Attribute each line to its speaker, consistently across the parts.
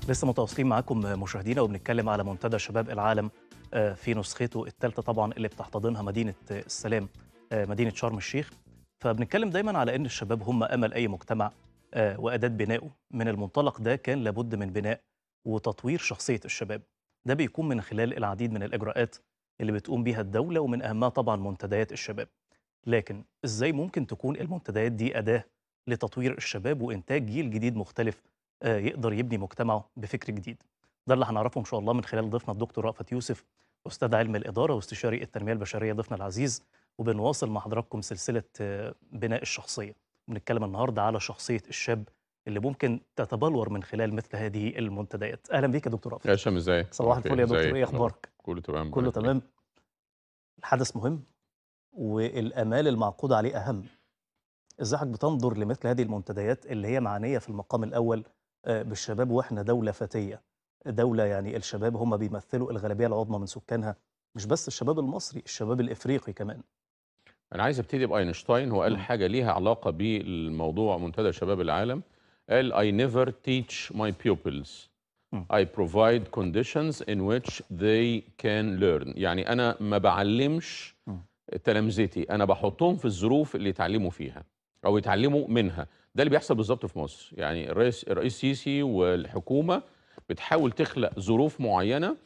Speaker 1: لسه متواصلين معاكم مشاهدينا وبنتكلم على منتدى شباب العالم آه، في نسخته الثالثه طبعا اللي بتحتضنها مدينه آه، السلام آه، مدينه شرم الشيخ فبنتكلم دايما على ان الشباب هم امل اي مجتمع آه، واداه بنائه من المنطلق ده كان لابد من بناء وتطوير شخصيه الشباب ده بيكون من خلال العديد من الاجراءات اللي بتقوم بيها الدوله ومن اهمها طبعا منتديات الشباب لكن ازاي ممكن تكون المنتديات دي اداه لتطوير الشباب وانتاج جيل جديد مختلف آه، يقدر يبني مجتمعه بفكر جديد ده اللي هنعرفه ان شاء الله من خلال ضيفنا الدكتور رأفت يوسف استاذ علم الاداره واستشاري التنميه البشريه ضيفنا العزيز وبنواصل مع حضراتكم سلسله آه، بناء الشخصيه بنتكلم النهارده على شخصيه الشاب اللي ممكن تتبلور من خلال مثل هذه المنتديات اهلا بيك يا دكتور رأفت
Speaker 2: يا هشام ازيك
Speaker 1: صباح
Speaker 2: أوكي،
Speaker 1: الفل يا دكتور
Speaker 2: إزيك؟
Speaker 1: ايه اخبارك
Speaker 2: كله تمام
Speaker 1: كله
Speaker 2: ربنا
Speaker 1: تمام الحدث مهم والامال المعقوده عليه اهم ازاي حضرتك بتنظر لمثل هذه المنتديات اللي هي معنيه في المقام الاول آه، بالشباب واحنا دوله فتيه دوله يعني الشباب هم بيمثلوا الغالبيه العظمى من سكانها مش بس الشباب المصري الشباب الافريقي كمان
Speaker 2: انا عايز ابتدي باينشتاين هو قال
Speaker 1: مم.
Speaker 2: حاجه ليها علاقه بالموضوع منتدى شباب العالم قال I never teach my pupils
Speaker 1: مم.
Speaker 2: I provide conditions in which they can learn يعني انا ما بعلمش
Speaker 1: مم.
Speaker 2: تلامذتي انا بحطهم في الظروف اللي يتعلموا فيها او يتعلموا منها ده اللي بيحصل بالظبط في مصر يعني الرئيس الرئيس السيسي والحكومه بتحاول تخلق ظروف معينه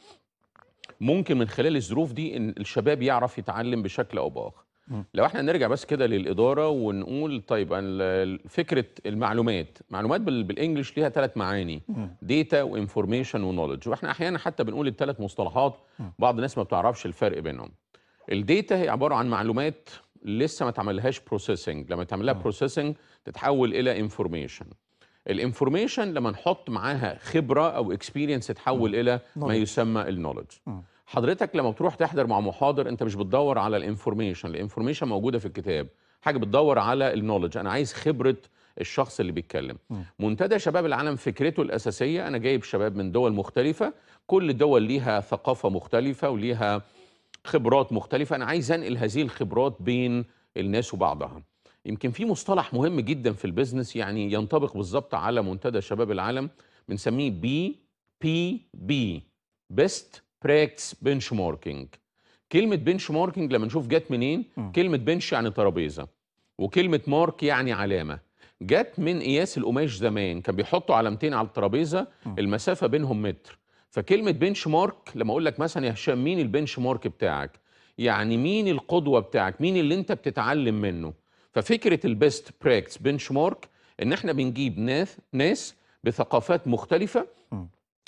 Speaker 2: ممكن من خلال الظروف دي ان الشباب يعرف يتعلم بشكل او باخر
Speaker 1: مم.
Speaker 2: لو احنا نرجع بس كده للاداره ونقول طيب ال- ال- فكره المعلومات معلومات بال- بالانجلش ليها ثلاث معاني
Speaker 1: مم.
Speaker 2: ديتا وانفورميشن ونولج واحنا احيانا حتى بنقول الثلاث مصطلحات
Speaker 1: مم.
Speaker 2: بعض الناس ما بتعرفش الفرق بينهم الديتا هي عباره عن معلومات لسه ما تعملهاش بروسيسنج لما تعمل لها
Speaker 1: مم.
Speaker 2: بروسيسنج تتحول الى انفورميشن الانفورميشن لما نحط معاها خبره او اكسبيرينس تتحول الى ما
Speaker 1: Knowledge.
Speaker 2: يسمى النولج
Speaker 1: مم.
Speaker 2: حضرتك لما بتروح تحضر مع محاضر انت مش بتدور على الانفورميشن الانفورميشن موجوده في الكتاب حاجه بتدور على النولج انا عايز خبره الشخص اللي بيتكلم
Speaker 1: مم.
Speaker 2: منتدى شباب العالم فكرته الاساسيه انا جايب شباب من دول مختلفه كل دول ليها ثقافه مختلفه وليها خبرات مختلفه انا عايز انقل هذه الخبرات بين الناس وبعضها يمكن في مصطلح مهم جدا في البيزنس يعني ينطبق بالظبط على منتدى شباب العالم بنسميه بي بي بي بيست براكتس بنش ماركينج كلمه بنش ماركينج لما نشوف جت منين
Speaker 1: مم.
Speaker 2: كلمه بنش يعني ترابيزه وكلمه مارك يعني علامه جت من قياس القماش زمان كان بيحطوا علامتين على الترابيزه
Speaker 1: مم.
Speaker 2: المسافه بينهم متر فكلمه بنش مارك لما اقول لك مثلا يا هشام مين البنش مارك بتاعك يعني مين القدوه بتاعك مين اللي انت بتتعلم منه ففكره البيست براكتس بنش مارك ان احنا بنجيب ناس ناس بثقافات مختلفه
Speaker 1: مم.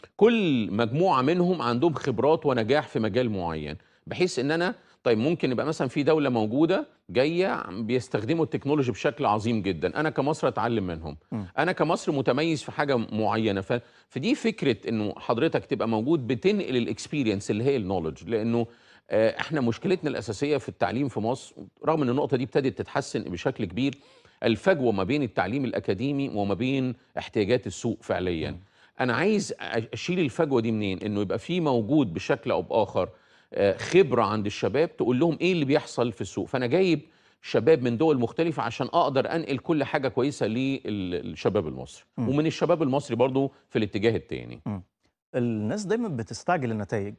Speaker 2: كل مجموعه منهم عندهم خبرات ونجاح في مجال معين بحيث ان انا طيب ممكن يبقى مثلا في دوله موجوده جايه بيستخدموا التكنولوجي بشكل عظيم جدا انا كمصر اتعلم منهم
Speaker 1: مم.
Speaker 2: انا كمصر متميز في حاجه معينه ف... فدي فكره انه حضرتك تبقى موجود بتنقل الاكسبيرينس اللي هي النولج لانه آه، احنا مشكلتنا الاساسيه في التعليم في مصر رغم ان النقطه دي ابتدت تتحسن بشكل كبير الفجوه ما بين التعليم الاكاديمي وما بين احتياجات السوق فعليا
Speaker 1: مم.
Speaker 2: انا عايز اشيل الفجوه دي منين انه يبقى في موجود بشكل او باخر آه، خبره عند الشباب تقول لهم ايه اللي بيحصل في السوق فانا جايب شباب من دول مختلفة عشان أقدر أنقل كل حاجة كويسة للشباب المصري
Speaker 1: مم.
Speaker 2: ومن الشباب المصري برضو في الاتجاه التاني
Speaker 1: الناس دايما بتستعجل النتائج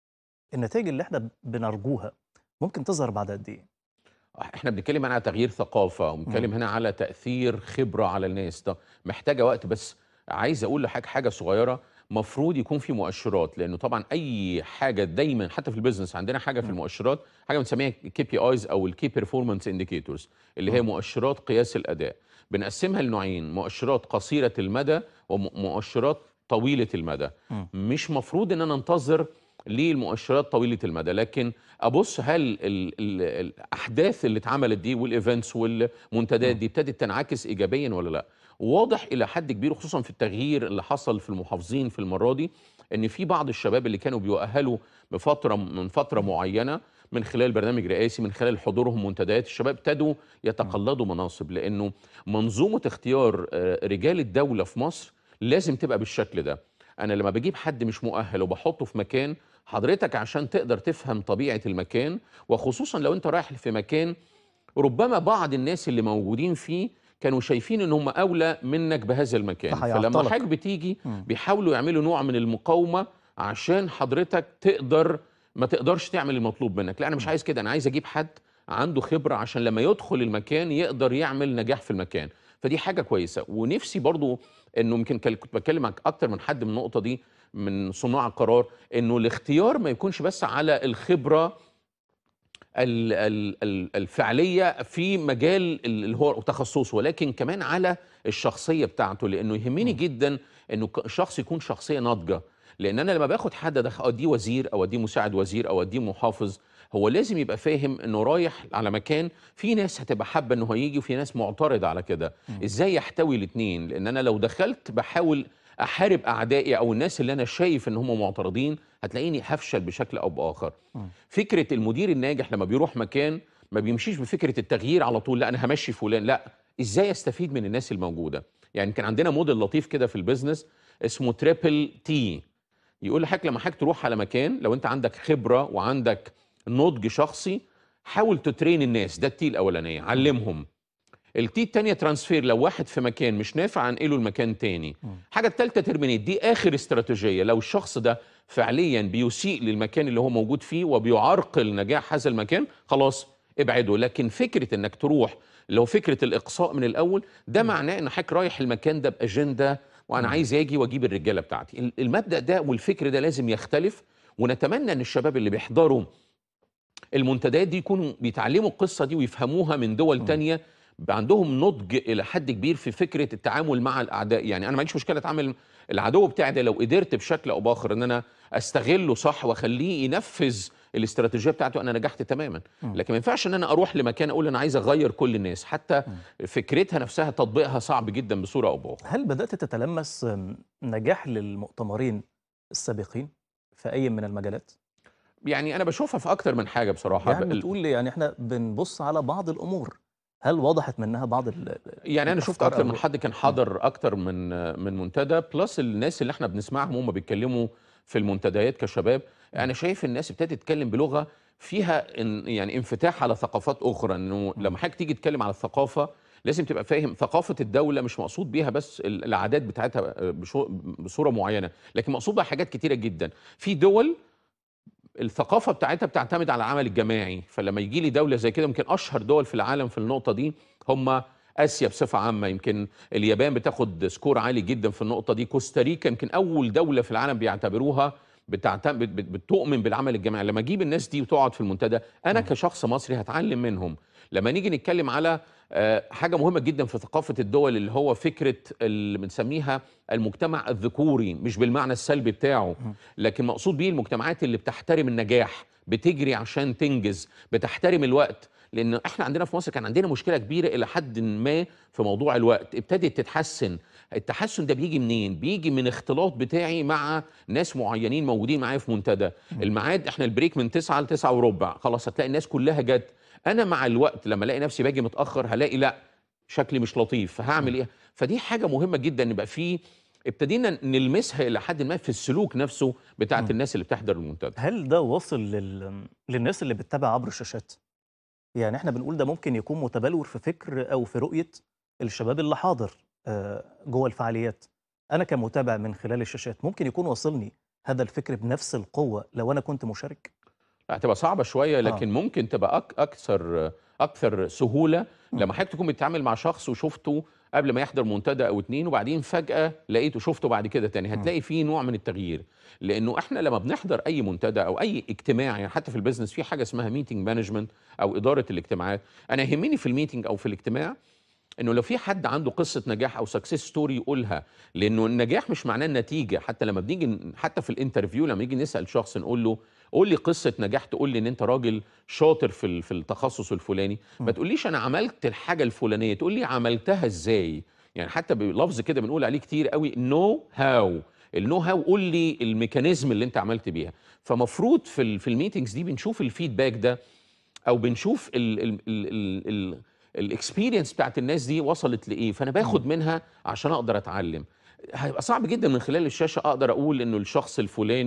Speaker 1: النتائج اللي احنا بنرجوها ممكن تظهر بعد قد ايه
Speaker 2: احنا بنتكلم هنا على تغيير ثقافة وبنتكلم هنا على تأثير خبرة على الناس ده محتاجة وقت بس عايز أقول لحضرتك حاجة صغيرة مفروض يكون في مؤشرات لأنه طبعا أي حاجة دايما حتى في البيزنس عندنا حاجة في
Speaker 1: مم.
Speaker 2: المؤشرات حاجة بنسميها كي بي ايز أو الكي بيرفورمانس انديكيتورز اللي هي
Speaker 1: مم.
Speaker 2: مؤشرات قياس الأداء بنقسمها لنوعين مؤشرات قصيرة المدى ومؤشرات طويلة المدى
Speaker 1: مم.
Speaker 2: مش مفروض ان انا انتظر للمؤشرات طويله المدى لكن ابص هل ال ال الاحداث اللي اتعملت دي والايفنتس والمنتديات
Speaker 1: مم.
Speaker 2: دي ابتدت تنعكس ايجابيا ولا لا واضح الى حد كبير خصوصا في التغيير اللي حصل في المحافظين في المره دي ان في بعض الشباب اللي كانوا بيؤهلوا بفتره من فتره معينه من خلال برنامج رئاسي من خلال حضورهم منتديات الشباب ابتدوا يتقلدوا مناصب لانه منظومه اختيار آه، رجال الدوله في مصر لازم تبقى بالشكل ده انا لما بجيب حد مش مؤهل وبحطه في مكان حضرتك عشان تقدر تفهم طبيعه المكان وخصوصا لو انت رايح في مكان ربما بعض الناس اللي موجودين فيه كانوا شايفين ان هم اولى منك بهذا المكان فلما
Speaker 1: فهيعطلك.
Speaker 2: حضرتك بتيجي
Speaker 1: مم.
Speaker 2: بيحاولوا يعملوا نوع من المقاومه عشان حضرتك تقدر ما تقدرش تعمل المطلوب منك لا انا مش عايز كده انا عايز اجيب حد عنده خبره عشان لما يدخل المكان يقدر يعمل نجاح في المكان فدي حاجه كويسه ونفسي برضو انه يمكن كان- كنت بتكلم مع اكتر من حد من النقطه دي من صناع القرار انه الاختيار ما يكونش بس على الخبره ال- ال- ال- الفعليه في مجال ال- اللي هو تخصصه ولكن كمان على الشخصيه بتاعته لانه يهمني جدا انه ك- الشخص يكون شخصيه ناضجه لان انا لما باخد حد أدخ- اوديه وزير او اوديه مساعد وزير او اوديه محافظ هو لازم يبقى فاهم انه رايح على مكان في ناس هتبقى حابه انه هيجي وفي ناس معترضه على كده ازاي يحتوي الاثنين لان انا لو دخلت بحاول احارب اعدائي او الناس اللي انا شايف ان هم معترضين هتلاقيني هفشل بشكل او باخر فكره المدير الناجح لما بيروح مكان ما بيمشيش بفكره التغيير على طول لا انا همشي فلان لا ازاي استفيد من الناس الموجوده يعني كان عندنا موديل لطيف كده في البيزنس اسمه تريبل تي يقول لحضرتك لما حضرتك تروح على مكان لو انت عندك خبره وعندك نضج شخصي حاول تترين الناس ده التي الاولانيه علمهم التي التانية ترانسفير لو واحد في مكان مش نافع انقله لمكان تاني حاجة التالتة ترمينيت دي آخر استراتيجية لو الشخص ده فعليا بيسيء للمكان اللي هو موجود فيه وبيعرقل نجاح هذا المكان خلاص ابعده لكن فكرة انك تروح لو فكرة الإقصاء من الأول ده معناه ان حضرتك رايح المكان ده بأجندة وأنا عايز أجي وأجيب الرجالة بتاعتي ال- المبدأ ده والفكر ده لازم يختلف ونتمنى ان الشباب اللي بيحضروا المنتديات دي يكونوا بيتعلموا القصه دي ويفهموها من دول تانية بقى عندهم نضج الى حد كبير في فكره التعامل مع الاعداء يعني انا ما عنديش مشكله اتعامل العدو بتاعي ده لو قدرت بشكل او باخر ان انا استغله صح واخليه ينفذ الاستراتيجيه بتاعته انا نجحت تماما لكن ما ينفعش ان انا اروح لمكان اقول انا عايز اغير كل الناس حتى فكرتها نفسها تطبيقها صعب جدا بصوره او باخرى
Speaker 1: هل بدأت تتلمس أم، نجاح للمؤتمرين السابقين في أي من المجالات؟
Speaker 2: يعني انا بشوفها في اكتر من حاجه بصراحه
Speaker 1: يعني
Speaker 2: ال-
Speaker 1: بتقول لي يعني احنا بنبص على بعض الأمور هل وضحت منها بعض ال
Speaker 2: يعني انا شفت
Speaker 1: الأفكار
Speaker 2: اكتر
Speaker 1: أو-
Speaker 2: من حد كان حاضر اكتر من من منتدى بلس الناس اللي احنا بنسمعهم هم بيتكلموا في المنتديات كشباب انا شايف الناس ابتدت تتكلم بلغه فيها إن يعني انفتاح على ثقافات اخرى انه لما حضرتك تيجي تتكلم على الثقافه لازم تبقى فاهم ثقافه الدوله مش مقصود بيها بس ال- العادات بتاعتها بشو- بصوره معينه لكن مقصود بها حاجات كتيره جدا في دول الثقافه بتاعتها بتعتمد على العمل الجماعي فلما يجي لي دوله زي كده يمكن اشهر دول في العالم في النقطه دي هم اسيا بصفه عامه يمكن اليابان بتاخد سكور عالي جدا في النقطه دي كوستاريكا يمكن اول دوله في العالم بيعتبروها بتعتمد بت- بتؤمن بالعمل الجماعي لما اجيب الناس دي وتقعد في المنتدى انا كشخص مصري هتعلم منهم لما نيجي نتكلم على آه، حاجه مهمه جدا في ثقافه الدول اللي هو فكره اللي بنسميها المجتمع الذكوري مش بالمعنى السلبي بتاعه لكن مقصود بيه المجتمعات اللي بتحترم النجاح بتجري عشان تنجز بتحترم الوقت لان احنا عندنا في مصر كان عندنا مشكله كبيره الى حد ما في موضوع الوقت ابتدت تتحسن التحسن ده بيجي منين بيجي من اختلاط بتاعي مع ناس معينين موجودين معايا في منتدى الميعاد احنا البريك من 9 ل 9 وربع خلاص هتلاقي الناس كلها جت انا مع الوقت لما الاقي نفسي باجي متاخر هلاقي لا شكلي مش لطيف فهعمل ايه فدي حاجه مهمه جدا نبقى فيه ابتدينا نلمسها الى حد ما في السلوك نفسه بتاعت الناس اللي بتحضر المنتدى
Speaker 1: هل ده وصل لل... للناس اللي بتتابع عبر الشاشات؟ يعني احنا بنقول ده ممكن يكون متبلور في فكر او في رؤيه الشباب اللي حاضر آه، جوه الفعاليات. انا كمتابع من خلال الشاشات ممكن يكون واصلني هذا الفكر بنفس القوه لو انا كنت مشارك؟
Speaker 2: هتبقى صعبه شويه لكن ممكن تبقى أك اكثر اكثر سهوله لما حضرتك تكون بتتعامل مع شخص وشفته قبل ما يحضر منتدى او اتنين وبعدين فجاه لقيته شفته بعد كده تاني هتلاقي فيه نوع من التغيير لانه احنا لما بنحضر اي منتدى او اي اجتماع يعني حتى في البيزنس في حاجه اسمها ميتنج مانجمنت او اداره الاجتماعات انا يهمني في الميتنج او في الاجتماع انه لو في حد عنده قصه نجاح او سكسس ستوري يقولها لانه النجاح مش معناه النتيجه حتى لما بنيجي حتى في الانترفيو لما نيجي نسال شخص نقول له قول لي قصه نجاح تقول لي ان انت راجل شاطر في ال- في التخصص الفلاني ما تقوليش انا عملت الحاجه الفلانيه تقول لي عملتها ازاي يعني حتى بلفظ كده بنقول عليه كتير قوي نو هاو النو هاو قول لي الميكانيزم اللي انت عملت بيها فمفروض في ال في الميتنجز دي بنشوف الفيدباك ده او بنشوف ال ال ال ال ال الاكسبيرينس بتاعت الناس دي وصلت لايه فانا باخد منها عشان اقدر اتعلم هيبقى صعب جدا من خلال الشاشه اقدر اقول انه الشخص الفلاني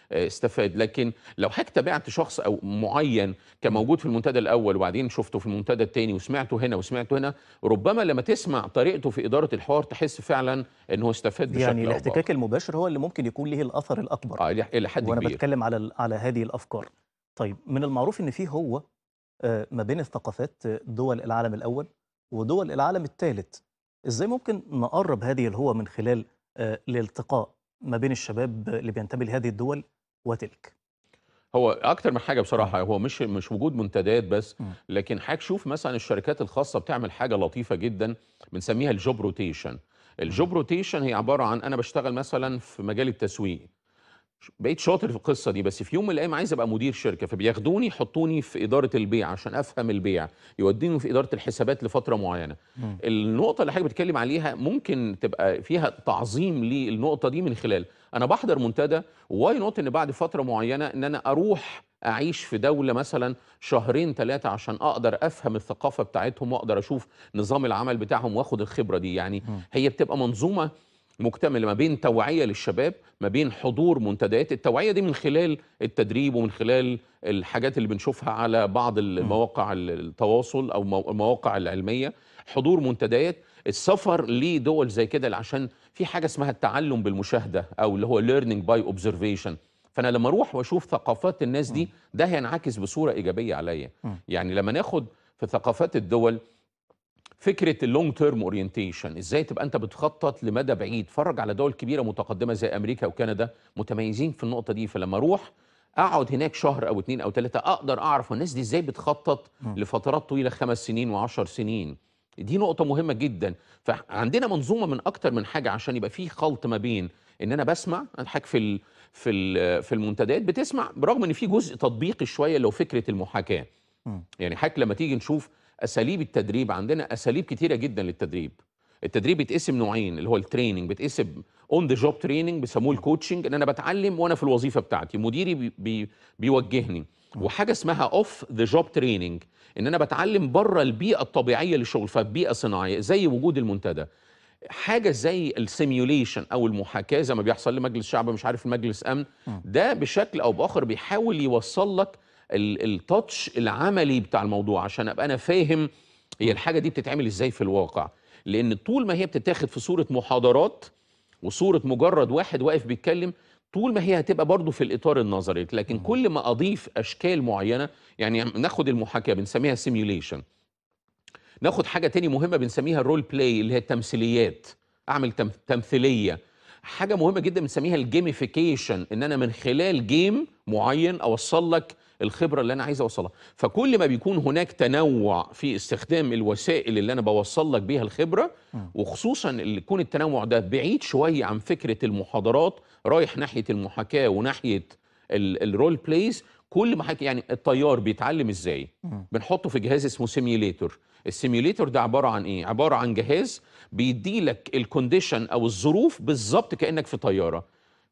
Speaker 2: آه، استفاد لكن لو حضرتك تابعت شخص او معين كان موجود في المنتدى الاول وبعدين شفته في المنتدى الثاني وسمعته هنا وسمعته هنا ربما لما تسمع طريقته في اداره الحوار تحس فعلا انه استفاد بشكل
Speaker 1: يعني
Speaker 2: أو بآخر.
Speaker 1: الاحتكاك المباشر هو اللي ممكن يكون له الاثر الاكبر
Speaker 2: اه الى حد
Speaker 1: وانا
Speaker 2: كبير
Speaker 1: بتكلم على ال- على هذه الافكار طيب من المعروف ان في هو آه، ما بين الثقافات آه، دول العالم الاول ودول العالم الثالث ازاي ممكن نقرب هذه الهوة من خلال آه، الالتقاء ما بين الشباب اللي بينتمي لهذه الدول وتلك
Speaker 2: هو اكتر من حاجه بصراحه هو مش مش وجود منتديات بس
Speaker 1: مم.
Speaker 2: لكن حضرتك شوف مثلا الشركات الخاصه بتعمل حاجه لطيفه جدا بنسميها الجوب روتيشن الجوب روتيشن هي عباره عن انا بشتغل مثلا في مجال التسويق بقيت شاطر في القصه دي بس في يوم من الايام عايز ابقى مدير شركه فبياخدوني يحطوني في اداره البيع عشان افهم البيع يوديني في اداره الحسابات لفتره معينه
Speaker 1: مم.
Speaker 2: النقطه اللي حضرتك بتتكلم عليها ممكن تبقى فيها تعظيم للنقطه دي من خلال انا بحضر منتدى واي نوت ان بعد فتره معينه ان انا اروح اعيش في دوله مثلا شهرين ثلاثه عشان اقدر افهم الثقافه بتاعتهم واقدر اشوف نظام العمل بتاعهم واخد الخبره دي يعني
Speaker 1: مم.
Speaker 2: هي بتبقى منظومه مكتمله ما بين توعيه للشباب ما بين حضور منتديات التوعيه دي من خلال التدريب ومن خلال الحاجات اللي بنشوفها على بعض المواقع التواصل او مو- المواقع العلميه حضور منتديات السفر لدول زي كده عشان في حاجه اسمها التعلم بالمشاهده او اللي هو learning by observation فانا لما اروح واشوف ثقافات الناس دي ده هينعكس بصوره ايجابيه عليا
Speaker 1: مم.
Speaker 2: يعني لما ناخد في ثقافات الدول فكره اللونج تيرم اورينتيشن ازاي تبقى انت بتخطط لمدى بعيد اتفرج على دول كبيره متقدمه زي امريكا وكندا متميزين في النقطه دي فلما اروح اقعد هناك شهر او اتنين او تلاته اقدر اعرف الناس دي ازاي بتخطط
Speaker 1: مم.
Speaker 2: لفترات طويله خمس سنين وعشر سنين دي نقطه مهمه جدا فعندنا منظومه من اكتر من حاجه عشان يبقى في خلط ما بين ان انا بسمع حضرتك في ال في ال في المنتديات بتسمع برغم ان في جزء تطبيقي شويه اللي هو فكره المحاكاه
Speaker 1: مم.
Speaker 2: يعني حضرتك لما تيجي نشوف اساليب التدريب عندنا اساليب كتيره جدا للتدريب التدريب بيتقسم نوعين اللي هو التريننج بيتقسم اون ذا جوب تريننج بيسموه الكوتشنج ان انا بتعلم وانا في الوظيفه بتاعتي مديري بي بي بيوجهني وحاجه اسمها اوف ذا جوب تريننج ان انا بتعلم بره البيئه الطبيعيه للشغل فبيئه صناعيه زي وجود المنتدى حاجه زي السيميوليشن او المحاكاه زي ما بيحصل لمجلس شعب مش عارف مجلس امن
Speaker 1: مم.
Speaker 2: ده بشكل او باخر بيحاول يوصل لك ال- التاتش العملي بتاع الموضوع عشان ابقى انا فاهم هي الحاجه دي بتتعمل ازاي في الواقع لان طول ما هي بتتاخد في صوره محاضرات وصوره مجرد واحد واقف بيتكلم طول ما هي هتبقى برضو في الاطار النظري لكن كل ما اضيف اشكال معينه يعني ناخد المحاكاه بنسميها سيميوليشن ناخد حاجه تاني مهمه بنسميها الرول بلاي اللي هي التمثيليات اعمل تم- تمثيليه حاجه مهمه جدا بنسميها الجيميفيكيشن ان انا من خلال جيم معين اوصل لك الخبره اللي انا عايز اوصلها فكل ما بيكون هناك تنوع في استخدام الوسائل اللي انا بوصل لك بيها الخبره
Speaker 1: مم.
Speaker 2: وخصوصا اللي يكون التنوع ده بعيد شويه عن فكره المحاضرات رايح ناحيه المحاكاه وناحيه ال- الرول بلايز كل ما حكي يعني الطيار بيتعلم ازاي
Speaker 1: مم.
Speaker 2: بنحطه في جهاز اسمه سيميوليتور السيميوليتور ده عباره عن ايه عباره عن جهاز بيدي لك الكونديشن او الظروف بالظبط كانك في طياره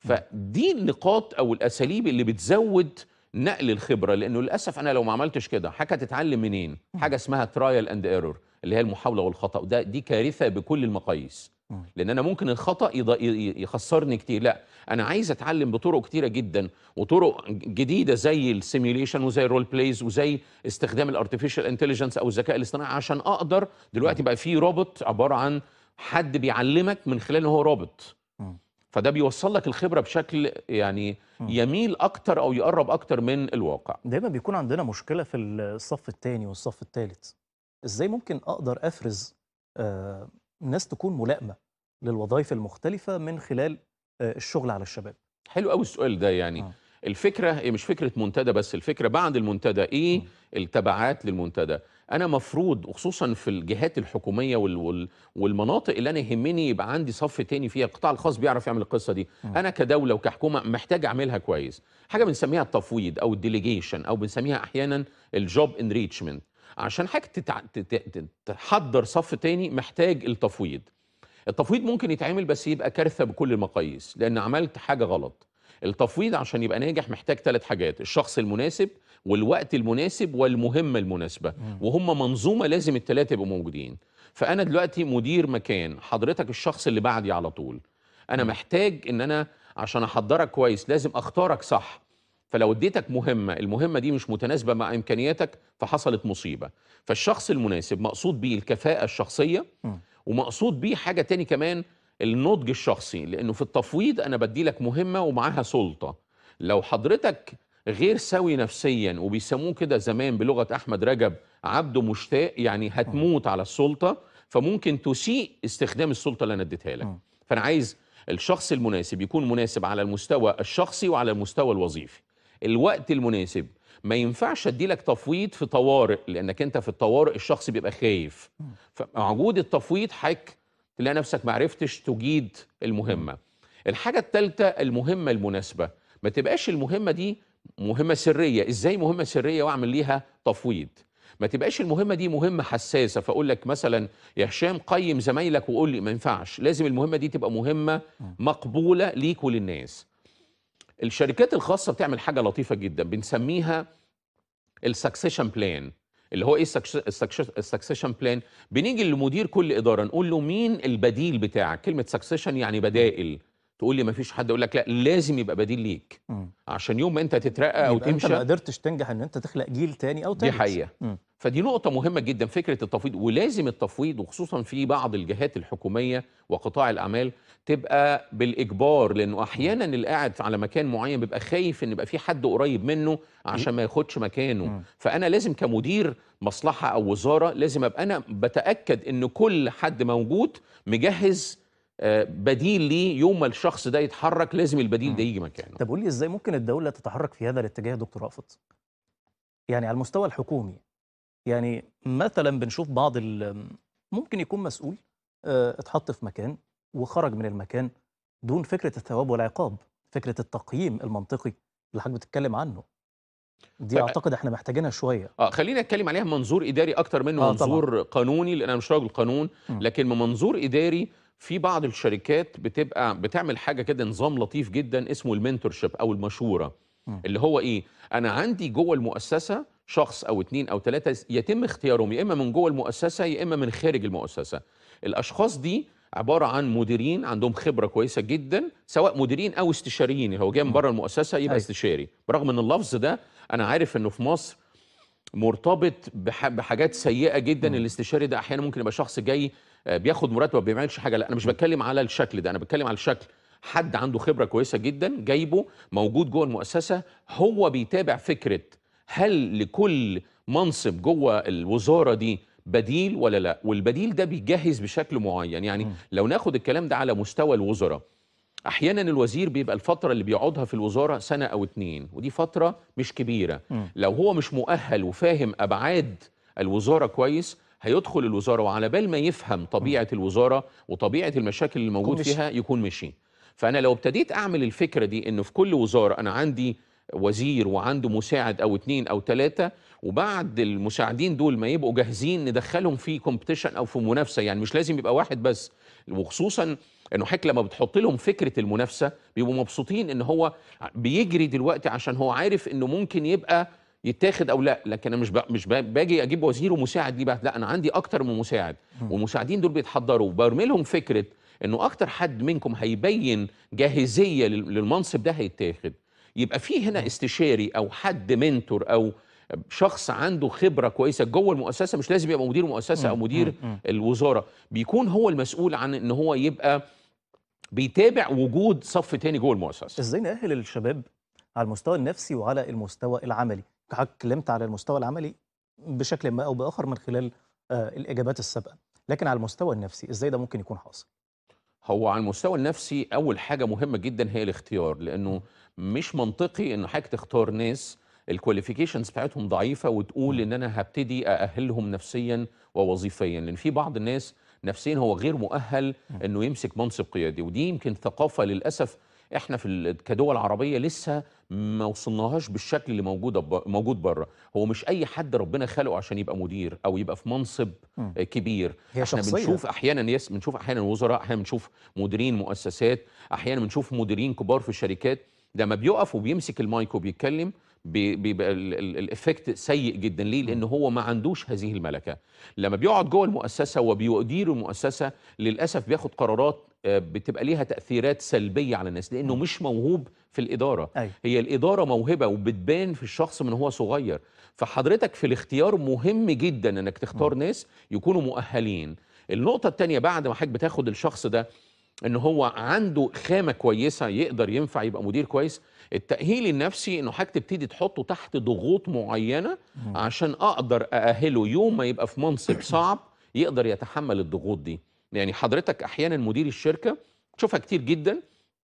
Speaker 2: فدي النقاط او الاساليب اللي بتزود نقل الخبره لانه للاسف انا لو ما عملتش كده حاجه تتعلم منين حاجه اسمها ترايل اند ايرور اللي هي المحاوله والخطا وده دي كارثه بكل المقاييس
Speaker 1: مم.
Speaker 2: لان انا ممكن الخطا يض- ي- يخسرني كتير لا انا عايز اتعلم بطرق كتيره جدا وطرق جديده زي السيميوليشن وزي الرول بلايز وزي استخدام الارتفيشال انتليجنس او الذكاء الاصطناعي عشان اقدر دلوقتي بقى في روبوت عباره عن حد بيعلمك من خلال ان هو روبوت
Speaker 1: مم.
Speaker 2: فده بيوصل لك الخبره بشكل يعني
Speaker 1: مم.
Speaker 2: يميل اكتر او يقرب اكتر من الواقع
Speaker 1: دايما بيكون عندنا مشكلة في الصف الثاني والصف الثالث ازاي ممكن اقدر افرز آه، ناس تكون ملائمة للوظائف المختلفة من خلال آه، الشغل على الشباب
Speaker 2: حلو قوي السؤال ده يعني
Speaker 1: آه.
Speaker 2: الفكره هي مش فكره منتدى بس الفكره بعد المنتدى ايه
Speaker 1: مم.
Speaker 2: التبعات للمنتدى انا مفروض وخصوصا في الجهات الحكوميه وال وال والمناطق اللي انا يهمني يبقى عندي صف تاني فيها القطاع الخاص بيعرف يعمل القصه دي
Speaker 1: مم.
Speaker 2: انا كدوله وكحكومه محتاج اعملها كويس حاجه بنسميها التفويض او الديليجيشن او بنسميها احيانا الجوب انريتشمنت عشان حاجه تتع... تت- تت- تحضر صف تاني محتاج التفويض التفويض ممكن يتعمل بس يبقى كارثه بكل المقاييس لان عملت حاجه غلط التفويض عشان يبقى ناجح محتاج ثلاث حاجات الشخص المناسب والوقت المناسب والمهمه المناسبه
Speaker 1: مم.
Speaker 2: وهم منظومه لازم الثلاثه يبقوا موجودين فانا دلوقتي مدير مكان حضرتك الشخص اللي بعدي على طول انا
Speaker 1: مم.
Speaker 2: محتاج ان انا عشان احضرك كويس لازم اختارك صح فلو اديتك مهمه المهمه دي مش متناسبه مع امكانياتك فحصلت مصيبه فالشخص المناسب مقصود بيه الكفاءه الشخصيه
Speaker 1: م.
Speaker 2: ومقصود بيه حاجه تاني كمان النضج الشخصي لانه في التفويض انا بدي لك مهمه ومعاها سلطه لو حضرتك غير سوي نفسيا وبيسموه كده زمان بلغه احمد رجب عبده مشتاق يعني هتموت على السلطه فممكن تسيء استخدام السلطه اللي انا اديتها لك
Speaker 1: م.
Speaker 2: فانا عايز الشخص المناسب يكون مناسب على المستوى الشخصي وعلى المستوى الوظيفي الوقت المناسب ما ينفعش ادي لك تفويض في طوارئ لانك انت في الطوارئ الشخص بيبقى خايف فمع وجود التفويض حك تلاقي نفسك ما عرفتش تجيد المهمه الحاجه الثالثه المهمه المناسبه ما تبقاش المهمه دي مهمه سريه ازاي مهمه سريه واعمل ليها تفويض ما تبقاش المهمه دي مهمه حساسه فاقول لك مثلا يا هشام قيم زمايلك وقول لي ما ينفعش لازم المهمه دي تبقى مهمه مقبوله ليك وللناس الشركات الخاصه بتعمل حاجه لطيفه جدا بنسميها السكسيشن بلان اللي هو ايه السكسيشن بلان بنيجي لمدير كل اداره نقول له مين البديل بتاعك كلمه سكسيشن يعني بدائل تقول لي ما فيش حد يقول لك لا لازم يبقى بديل ليك
Speaker 1: م.
Speaker 2: عشان يوم ما انت تترقى او
Speaker 1: يبقى انت
Speaker 2: تمشي
Speaker 1: ما قدرتش تنجح ان انت تخلق جيل تاني او
Speaker 2: دي
Speaker 1: تالت
Speaker 2: حقيقه
Speaker 1: م.
Speaker 2: فدي نقطة مهمة جدا فكرة التفويض ولازم التفويض وخصوصا في بعض الجهات الحكومية وقطاع الأعمال تبقى بالإجبار لأنه أحيانا اللي قاعد على مكان معين بيبقى خايف إن يبقى في حد قريب منه عشان ما ياخدش مكانه
Speaker 1: مم.
Speaker 2: فأنا لازم كمدير مصلحة أو وزارة لازم أبقى أنا بتأكد إن كل حد موجود مجهز آه، بديل ليه يوم ما الشخص ده يتحرك لازم البديل ده يجي مكانه
Speaker 1: طب قول لي ازاي ممكن الدولة تتحرك في هذا الاتجاه يا دكتور رأفت؟ يعني على المستوى الحكومي يعني مثلا بنشوف بعض ال- ممكن يكون مسؤول آه، اتحط في مكان وخرج من المكان دون فكرة الثواب والعقاب فكرة التقييم المنطقي اللي حضرتك بتتكلم عنه دي
Speaker 2: طيب،
Speaker 1: اعتقد احنا محتاجينها شوية
Speaker 2: اه خلينا نتكلم عليها من منظور اداري اكتر منه
Speaker 1: آه،
Speaker 2: منظور قانوني لان انا مش راجل قانون
Speaker 1: مم.
Speaker 2: لكن من منظور اداري في بعض الشركات بتبقى بتعمل حاجه كده نظام لطيف جدا اسمه المنتورشيب او المشوره
Speaker 1: مم.
Speaker 2: اللي هو ايه انا عندي جوه المؤسسه شخص او اتنين او ثلاثه يتم اختيارهم يا اما من جوه المؤسسه يا اما من خارج المؤسسه الاشخاص دي عباره عن مديرين عندهم خبره كويسه جدا سواء مديرين او استشاريين هو جاي من
Speaker 1: مم.
Speaker 2: بره المؤسسه يبقى
Speaker 1: أيوة.
Speaker 2: استشاري برغم ان اللفظ ده انا عارف انه في مصر مرتبط بح- بحاجات سيئه جدا
Speaker 1: مم.
Speaker 2: الاستشاري ده احيانا ممكن يبقى شخص جاي آه، بياخد مرتب ما بيعملش حاجه لا انا مش بتكلم على الشكل ده انا بتكلم على الشكل حد عنده خبره كويسه جدا جايبه موجود جوه المؤسسه هو بيتابع فكره هل لكل منصب جوه الوزاره دي بديل ولا لا والبديل ده بيجهز بشكل معين يعني
Speaker 1: مم.
Speaker 2: لو ناخد الكلام ده على مستوى الوزراء احيانا الوزير بيبقى الفتره اللي بيقعدها في الوزاره سنه او اتنين ودي فتره مش كبيره
Speaker 1: مم.
Speaker 2: لو هو مش مؤهل وفاهم ابعاد الوزاره كويس هيدخل الوزاره وعلى بال ما يفهم طبيعه الوزاره وطبيعه المشاكل اللي موجود
Speaker 1: مشي.
Speaker 2: فيها يكون مشي فانا لو ابتديت اعمل الفكره دي انه في كل وزاره انا عندي وزير وعنده مساعد او اتنين او تلاته وبعد المساعدين دول ما يبقوا جاهزين ندخلهم في كومبيتيشن او في منافسه يعني مش لازم يبقى واحد بس وخصوصا انه حضرتك لما بتحط لهم فكره المنافسه بيبقوا مبسوطين ان هو بيجري دلوقتي عشان هو عارف انه ممكن يبقى يتاخد او لا لكن انا مش ب- مش ب- باجي اجيب وزير ومساعد ليه بقى لا انا عندي اكتر من مساعد
Speaker 1: مم.
Speaker 2: والمساعدين دول بيتحضروا وبرمي لهم فكره انه اكتر حد منكم هيبين جاهزيه لل- للمنصب ده هيتاخد يبقى في هنا
Speaker 1: مم.
Speaker 2: استشاري او حد منتور او شخص عنده خبره كويسه جوه المؤسسه مش لازم يبقى مدير مؤسسه او
Speaker 1: مم.
Speaker 2: مدير
Speaker 1: مم. مم.
Speaker 2: الوزاره بيكون هو المسؤول عن ان هو يبقى بيتابع وجود صف تاني جوه المؤسسه
Speaker 1: ازاي نأهل الشباب على المستوى النفسي وعلى المستوى العملي حضرتك اتكلمت على المستوى العملي بشكل ما او باخر من خلال آه، الاجابات السابقه لكن على المستوى النفسي ازاي ده ممكن يكون حاصل
Speaker 2: هو على المستوى النفسي اول حاجه مهمه جدا هي الاختيار لانه مش منطقي ان حضرتك تختار ناس الكواليفيكيشنز بتاعتهم ضعيفه وتقول
Speaker 1: مم.
Speaker 2: ان انا هبتدي ااهلهم نفسيا ووظيفيا لان في بعض الناس نفسيا هو غير مؤهل
Speaker 1: مم.
Speaker 2: انه يمسك منصب قيادي ودي يمكن ثقافه للاسف احنا في ال- كدول عربيه لسه ما وصلناهاش بالشكل اللي موجود موجود بره هو مش اي حد ربنا خلقه عشان يبقى مدير او يبقى في منصب
Speaker 1: مم.
Speaker 2: آه، كبير
Speaker 1: هي
Speaker 2: احنا
Speaker 1: شخصيه
Speaker 2: بنشوف احيانا يس بنشوف احيانا وزراء احيانا بنشوف مديرين مؤسسات احيانا بنشوف مديرين كبار في الشركات لما بيقف وبيمسك المايك وبيتكلم بي- بيبقى ال- ال- الافكت سيء جدا ليه لان هو ما عندوش هذه الملكه لما بيقعد جوه المؤسسه وبيدير المؤسسه للاسف بياخد قرارات آه، بتبقى ليها تاثيرات سلبيه على الناس لانه
Speaker 1: مم.
Speaker 2: مش موهوب في الاداره
Speaker 1: ايوه
Speaker 2: هي الإدارة موهبة وبتبان في الشخص من هو صغير فحضرتك في الاختيار مهم جدا انك تختار ناس يكونوا مؤهلين النقطة التانية بعد ما حضرتك بتاخد الشخص ده ان هو عنده خامة كويسة يقدر ينفع يبقى مدير كويس التأهيل النفسي انه حضرتك تبتدي تحطه تحت ضغوط معينة
Speaker 1: مم.
Speaker 2: عشان اقدر اأهله يوم ما يبقى في منصب صعب يقدر يتحمل الضغوط دي يعني حضرتك احيانا مدير الشركة تشوفها كتير جدا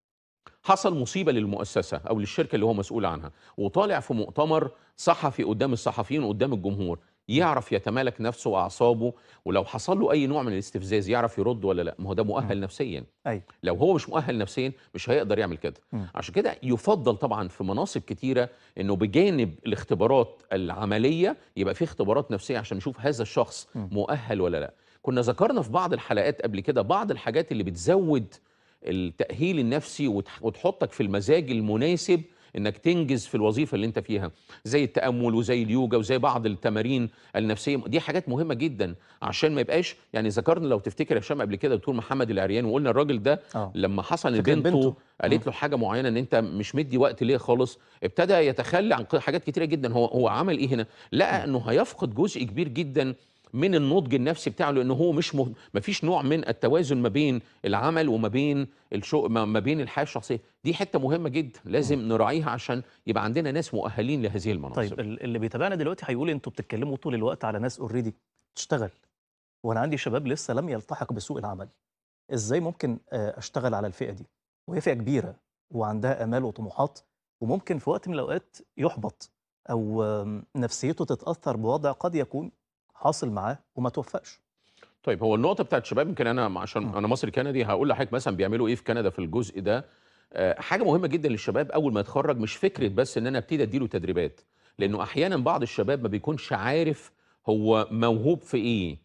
Speaker 2: حصل مصيبه للمؤسسه او للشركه اللي هو مسؤول عنها وطالع في مؤتمر صحفي قدام الصحفيين وقدام الجمهور يعرف يتمالك نفسه واعصابه ولو حصل له اي نوع من الاستفزاز يعرف يرد ولا لا ما هو ده مؤهل نفسيا
Speaker 1: ايوه
Speaker 2: لو هو مش مؤهل نفسيا مش هيقدر يعمل كده
Speaker 1: مم.
Speaker 2: عشان كده يفضل طبعا في مناصب كتيره انه بجانب الاختبارات العمليه يبقى في اختبارات نفسيه عشان نشوف هذا الشخص
Speaker 1: مم.
Speaker 2: مؤهل ولا لا كنا ذكرنا في بعض الحلقات قبل كده بعض الحاجات اللي بتزود التأهيل النفسي وتح- وتحطك في المزاج المناسب انك تنجز في الوظيفه اللي انت فيها زي التامل وزي اليوجا وزي بعض التمارين النفسيه دي حاجات مهمه جدا عشان ما يبقاش يعني ذكرنا لو تفتكر يا هشام قبل كده دكتور محمد العريان وقلنا الراجل ده
Speaker 1: اه
Speaker 2: لما حصل ان
Speaker 1: فكرة
Speaker 2: بنته,
Speaker 1: بنته.
Speaker 2: قالت له حاجه معينه ان انت مش مدي وقت ليه خالص ابتدى يتخلى عن ق- حاجات كتيره جدا هو هو عمل ايه هنا لقى انه هيفقد جزء كبير جدا من النضج النفسي بتاعه لانه هو مش مه... ما فيش نوع من التوازن ما بين العمل وما بين الشو ما ما بين الحياه الشخصيه دي حته مهمه جدا لازم نراعيها عشان يبقى عندنا ناس مؤهلين لهذه المناصب
Speaker 1: طيب ال- اللي بيتابعنا دلوقتي هيقول انتوا بتتكلموا طول الوقت على ناس اوريدي تشتغل وانا عندي شباب لسه لم يلتحق بسوق العمل ازاي ممكن آه، اشتغل على الفئه دي وهي فئه كبيره وعندها امال وطموحات وممكن في وقت من الاوقات يحبط او آم، نفسيته تتاثر بوضع قد يكون حاصل معاه وما توفقش
Speaker 2: طيب هو النقطة بتاعت الشباب يمكن أنا عشان
Speaker 1: مم.
Speaker 2: أنا مصري كندي هقول لحضرتك مثلا بيعملوا إيه في كندا في الجزء ده آه، حاجة مهمة جدا للشباب أول ما يتخرج مش فكرة بس إن أنا أبتدي أديله تدريبات لأنه أحيانا بعض الشباب ما بيكونش عارف هو موهوب في إيه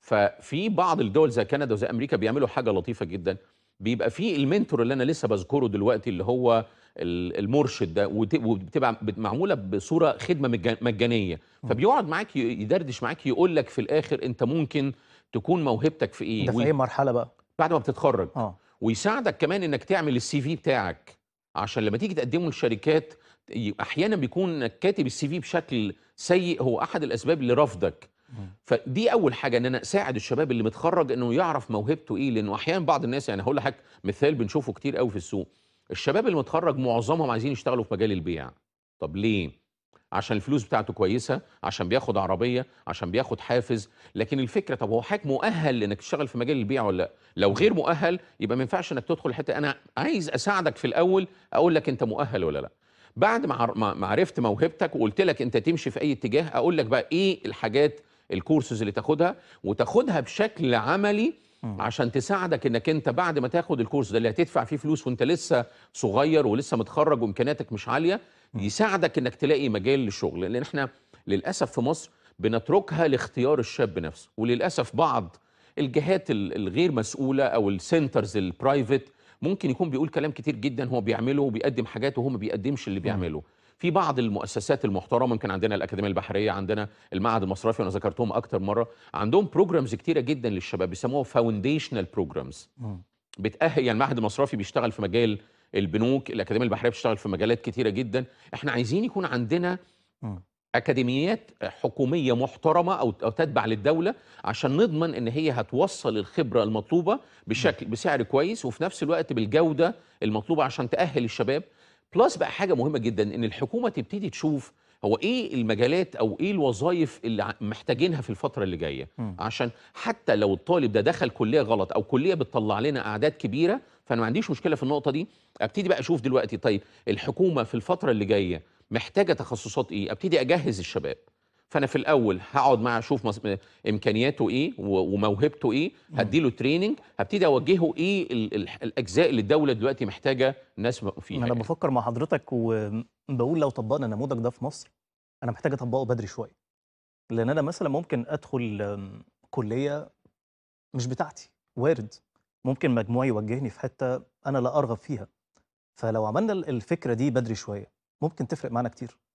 Speaker 2: ففي بعض الدول زي كندا وزي أمريكا بيعملوا حاجة لطيفة جدا بيبقى في المنتور اللي أنا لسه بذكره دلوقتي اللي هو ال- المرشد ده وت- وبتبقى بت- معموله بصوره خدمه مجا- مجانيه
Speaker 1: مم.
Speaker 2: فبيقعد معاك ي- يدردش معاك يقول لك في الاخر انت ممكن تكون موهبتك في ايه
Speaker 1: ده في
Speaker 2: وي-
Speaker 1: اي مرحله بقى
Speaker 2: بعد ما بتتخرج
Speaker 1: اه
Speaker 2: ويساعدك كمان انك تعمل السي في بتاعك عشان لما تيجي تقدمه للشركات ي- احيانا بيكون انك كاتب السي في بشكل سيء هو احد الاسباب لرفضك
Speaker 1: مم.
Speaker 2: فدي اول حاجه ان انا اساعد الشباب اللي متخرج انه يعرف موهبته ايه لانه احيانا بعض الناس يعني هقول لحضرتك مثال بنشوفه كتير قوي في السوق الشباب اللي متخرج معظمهم عايزين يشتغلوا في مجال البيع طب ليه عشان الفلوس بتاعته كويسه عشان بياخد عربيه عشان بياخد حافز لكن الفكره طب هو حضرتك مؤهل انك تشتغل في مجال البيع ولا لا لو غير مؤهل يبقى ما ينفعش انك تدخل الحته انا عايز اساعدك في الاول اقول لك انت مؤهل ولا لا بعد ما عر- ما ما عرفت موهبتك وقلت لك انت تمشي في اي اتجاه اقول لك بقى ايه الحاجات الكورسز اللي تاخدها وتاخدها بشكل عملي
Speaker 1: مم.
Speaker 2: عشان تساعدك انك انت بعد ما تاخد الكورس ده اللي هتدفع فيه فلوس وانت لسه صغير ولسه متخرج وامكانياتك مش عاليه
Speaker 1: مم.
Speaker 2: يساعدك انك تلاقي مجال للشغل لان احنا للاسف في مصر بنتركها لاختيار الشاب نفسه وللاسف بعض الجهات ال- الغير مسؤوله او السنترز البرايفت ممكن يكون بيقول كلام كتير جدا هو بيعمله وبيقدم حاجات وهو ما بيقدمش اللي بيعمله في بعض المؤسسات المحترمه يمكن عندنا الاكاديميه البحريه عندنا المعهد المصرفي وانا ذكرتهم اكتر مره عندهم بروجرامز كتيره جدا للشباب بيسموها فاونديشنال بروجرامز
Speaker 1: مم.
Speaker 2: بتأهل يعني المعهد المصرفي بيشتغل في مجال البنوك الأكاديمية البحرية بتشتغل في مجالات كتيرة جدا احنا عايزين يكون عندنا
Speaker 1: مم.
Speaker 2: أكاديميات حكومية محترمة أو أو تتبع للدولة عشان نضمن إن هي هتوصل الخبرة المطلوبة بشكل بسعر كويس وفي نفس الوقت بالجودة المطلوبة عشان تأهل الشباب بلس بقى حاجة مهمة جدا إن الحكومة تبتدي تشوف هو إيه المجالات أو إيه الوظائف اللي ع- محتاجينها في الفترة اللي جاية
Speaker 1: مم.
Speaker 2: عشان حتى لو الطالب ده دخل كليه غلط او كليه بتطلع لنا اعداد كبيره فانا ما عنديش مشكله في النقطه دي ابتدي بقى اشوف دلوقتي طيب الحكومه في الفتره اللي جايه محتاجه تخصصات ايه ابتدي اجهز الشباب فانا في الاول هقعد معاه اشوف مص... امكانياته ايه و- وموهبته ايه هديله تريننج هبتدي اوجهه ايه ال... ال... الاجزاء اللي الدوله دلوقتي محتاجه ناس فيها
Speaker 1: انا
Speaker 2: يعني.
Speaker 1: بفكر مع حضرتك وبقول لو طبقنا النموذج ده في مصر انا محتاج اطبقه بدري شويه لان انا مثلا ممكن ادخل أم، كليه مش بتاعتي وارد ممكن مجموعي يوجهني في حته انا لا ارغب فيها فلو عملنا ال- الفكره دي بدري شويه ممكن تفرق معانا كتير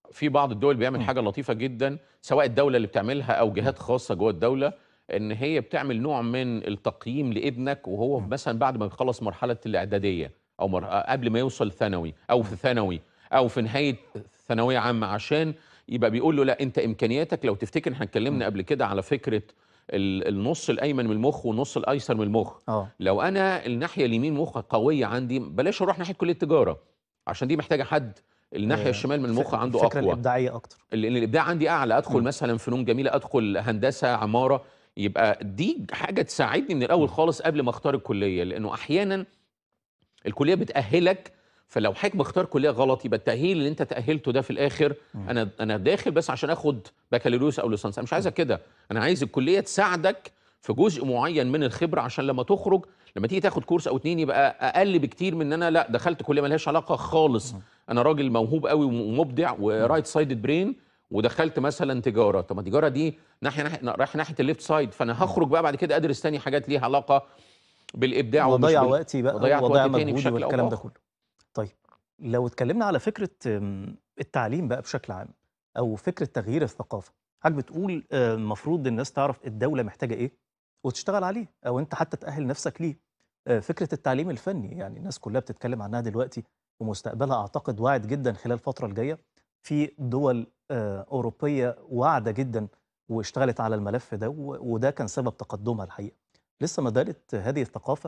Speaker 2: في بعض الدول بيعمل
Speaker 1: مم.
Speaker 2: حاجه لطيفه جدا سواء الدوله اللي بتعملها او جهات خاصه جوه الدوله ان هي بتعمل نوع من التقييم لابنك وهو
Speaker 1: مم.
Speaker 2: مثلا بعد ما يخلص مرحله الاعداديه او مر... قبل ما يوصل ثانوي او في ثانوي او في نهايه ثانويه عامه عشان يبقى بيقول له لا انت امكانياتك لو تفتكر احنا اتكلمنا قبل كده على فكره ال- النص الايمن من المخ والنص الايسر من المخ
Speaker 1: اه
Speaker 2: لو انا الناحيه اليمين مخ قويه عندي بلاش اروح ناحيه كليه تجاره عشان دي محتاجه حد الناحيه
Speaker 1: آه،
Speaker 2: الشمال من
Speaker 1: ف-
Speaker 2: المخ عنده
Speaker 1: الفكره
Speaker 2: اقوى
Speaker 1: الابداعيه اكتر
Speaker 2: لان الابداع عندي اعلى ادخل
Speaker 1: مم.
Speaker 2: مثلا فنون جميله ادخل هندسه عماره يبقى دي حاجه تساعدني من الاول خالص قبل ما اختار الكليه لانه احيانا الكليه بتاهلك فلو حضرتك مختار كليه غلط يبقى التاهيل اللي انت تاهلته ده في الاخر
Speaker 1: مم.
Speaker 2: انا انا داخل بس عشان اخد بكالوريوس او ليسانس انا مش عايزك كده انا عايز الكليه تساعدك في جزء معين من الخبره عشان لما تخرج لما تيجي تاخد كورس او اتنين يبقى اقل بكتير من ان انا لا دخلت كليه ملهاش علاقه خالص
Speaker 1: مم.
Speaker 2: انا راجل موهوب قوي ومبدع ورايت سايدد برين ودخلت مثلا تجاره طب ما التجاره دي ناحيه ناحيه رايح ناحيه الليفت سايد فانا هخرج بقى بعد كده ادرس تاني حاجات ليها علاقه بالابداع ومش
Speaker 1: وضيع
Speaker 2: بال...
Speaker 1: وقتي بقى
Speaker 2: وضيعت
Speaker 1: وضيع
Speaker 2: وقت تاني
Speaker 1: مجهودي
Speaker 2: بشكل أو
Speaker 1: والكلام ده
Speaker 2: بآخر.
Speaker 1: كله طيب لو اتكلمنا على فكره أم، التعليم بقى بشكل عام او فكره تغيير الثقافه حضرتك بتقول آه، المفروض الناس تعرف الدوله محتاجه ايه وتشتغل عليه او انت حتى تاهل نفسك ليه آه، فكره التعليم الفني يعني الناس كلها بتتكلم عنها دلوقتي ومستقبلها اعتقد واعد جدا خلال الفتره الجايه في دول آه، اوروبيه واعده جدا واشتغلت على الملف ده و- وده كان سبب تقدمها الحقيقه لسه ما زالت هذه الثقافه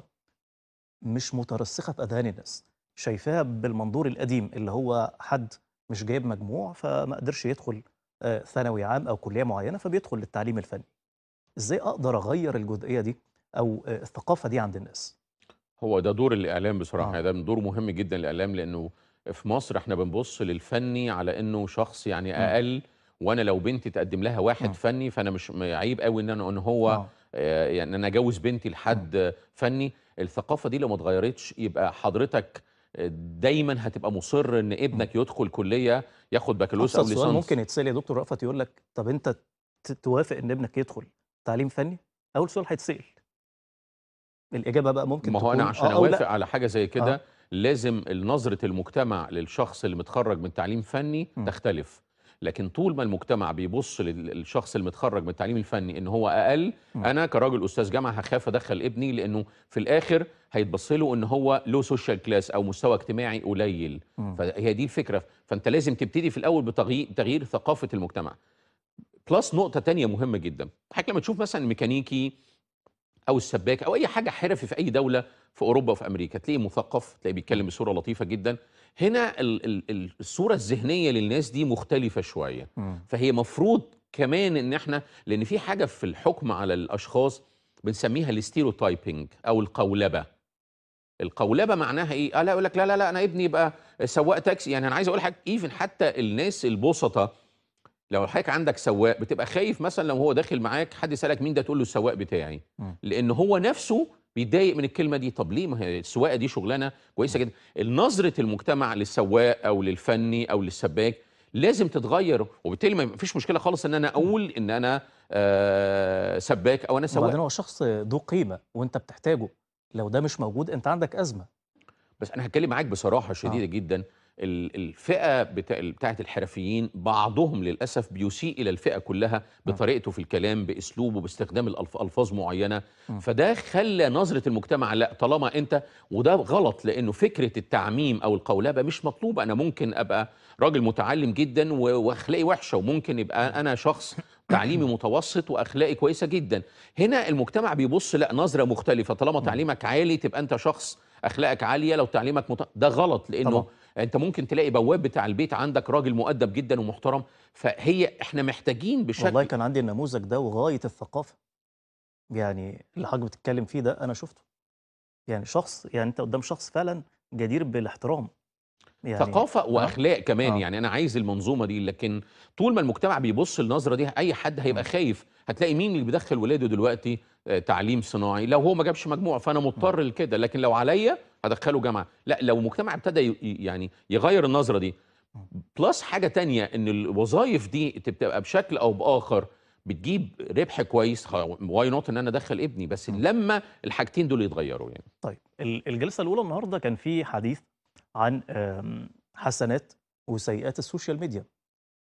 Speaker 1: مش مترسخه في اذهان الناس شايفاها بالمنظور القديم اللي هو حد مش جايب مجموع فما قدرش يدخل آه، ثانوي عام او كليه معينه فبيدخل للتعليم الفني ازاي اقدر اغير الجزئيه دي او آه، الثقافه دي عند الناس
Speaker 2: هو ده دور الاعلام بصراحه
Speaker 1: آه.
Speaker 2: ده دور مهم جدا الاعلام لانه في مصر احنا بنبص للفني على انه شخص يعني
Speaker 1: مم.
Speaker 2: اقل وانا لو بنتي تقدم لها واحد
Speaker 1: مم.
Speaker 2: فني فانا مش عيب قوي ان انا ان هو
Speaker 1: آه.
Speaker 2: آه، يعني انا اجوز بنتي لحد فني الثقافه دي لو ما اتغيرتش يبقى حضرتك آه، دايما هتبقى مصر ان ابنك يدخل كليه ياخد بكالوريوس او
Speaker 1: ابسط سؤال
Speaker 2: ليسانس
Speaker 1: ممكن يتسال يا دكتور رأفت يقول لك طب انت ت- توافق ان ابنك يدخل تعليم فني اول سؤال هيتسال الاجابه بقى ممكن
Speaker 2: ما هو انا
Speaker 1: تكون
Speaker 2: عشان
Speaker 1: آه أو لا.
Speaker 2: اوافق على حاجه زي كده
Speaker 1: آه.
Speaker 2: لازم نظره المجتمع للشخص اللي متخرج من تعليم فني
Speaker 1: م.
Speaker 2: تختلف لكن طول ما المجتمع بيبص لل- للشخص اللي متخرج من التعليم الفني ان هو اقل
Speaker 1: م.
Speaker 2: انا كراجل استاذ جامعه هخاف ادخل ابني لانه في الاخر هيتبص له ان هو له سوشيال كلاس او مستوى اجتماعي قليل
Speaker 1: مم.
Speaker 2: فهي دي الفكره فانت لازم تبتدي في الاول بتغيير تغيير ثقافه المجتمع بلس نقطه تانية مهمه جدا حضرتك لما تشوف مثلا الميكانيكي او السباك او اي حاجه حرفي في اي دوله في اوروبا وفي امريكا تلاقيه مثقف تلاقيه بيتكلم بصوره لطيفه جدا هنا ال ال ال الصوره الذهنيه للناس دي مختلفه شويه
Speaker 1: مم.
Speaker 2: فهي مفروض كمان ان احنا لان في حاجه في الحكم على الاشخاص بنسميها الستيريوتايبنج او القولبه القولبه معناها ايه؟ اه لا يقول لك لا لا لا انا ابني يبقى سواق تاكسي يعني انا عايز اقول حاجه ايفن حتى الناس البسطه لو حضرتك عندك سواق بتبقى خايف مثلا لو هو داخل معاك حد يسالك مين ده تقول له السواق بتاعي
Speaker 1: مم.
Speaker 2: لان هو نفسه بيتضايق من الكلمه دي طب ليه ما هي السواقه دي شغلانه كويسه جدا نظره المجتمع للسواق او للفني او للسباك لازم تتغير وبالتالي ما فيش مشكله خالص ان انا اقول ان انا آه سباك او انا
Speaker 1: وبعدين
Speaker 2: سواق
Speaker 1: هو شخص ذو قيمه وانت بتحتاجه لو ده مش موجود انت عندك ازمه
Speaker 2: بس انا هتكلم معاك بصراحه شديده
Speaker 1: آه.
Speaker 2: جدا ال- الفئه بتاع بتاعه الحرفيين بعضهم للاسف بيسيء الى الفئه كلها بطريقته في الكلام باسلوبه باستخدام الألف- الفاظ معينه
Speaker 1: م.
Speaker 2: فده خلى نظره المجتمع لا طالما انت وده غلط لانه فكره التعميم او القولبه مش مطلوبه انا ممكن ابقى راجل متعلم جدا و- واخلاقي وحشه وممكن يبقى انا شخص تعليمي متوسط واخلاقي كويسه جدا هنا المجتمع بيبص لا نظره مختلفه طالما تعليمك عالي تبقى انت شخص اخلاقك عاليه لو تعليمك مت... ده غلط لانه
Speaker 1: طبعا.
Speaker 2: طبعا. انت ممكن تلاقي بواب بتاع البيت عندك راجل مؤدب جدا ومحترم فهي احنا محتاجين بشكل
Speaker 1: والله كان عندي النموذج ده وغايه الثقافه يعني اللي حضرتك بتتكلم فيه ده انا شفته يعني شخص يعني انت قدام شخص فعلا جدير بالاحترام يعني
Speaker 2: ثقافه واخلاق كمان
Speaker 1: آه.
Speaker 2: يعني انا عايز المنظومه دي لكن طول ما المجتمع بيبص النظره دي اي حد هيبقى
Speaker 1: م.
Speaker 2: خايف هتلاقي مين اللي بيدخل ولاده دلوقتي آه، تعليم صناعي لو هو ما جابش مجموع فانا مضطر لكده لكن لو عليا هدخله جامعه لا لو المجتمع ابتدى ي- يعني يغير النظره دي بلس حاجه تانية ان الوظائف دي تبقى بشكل او باخر بتجيب ربح كويس واي نوت ان انا ادخل ابني بس
Speaker 1: م.
Speaker 2: لما الحاجتين دول يتغيروا يعني
Speaker 1: طيب ال- الجلسه الاولى النهارده كان في حديث عن آم، حسنات وسيئات السوشيال ميديا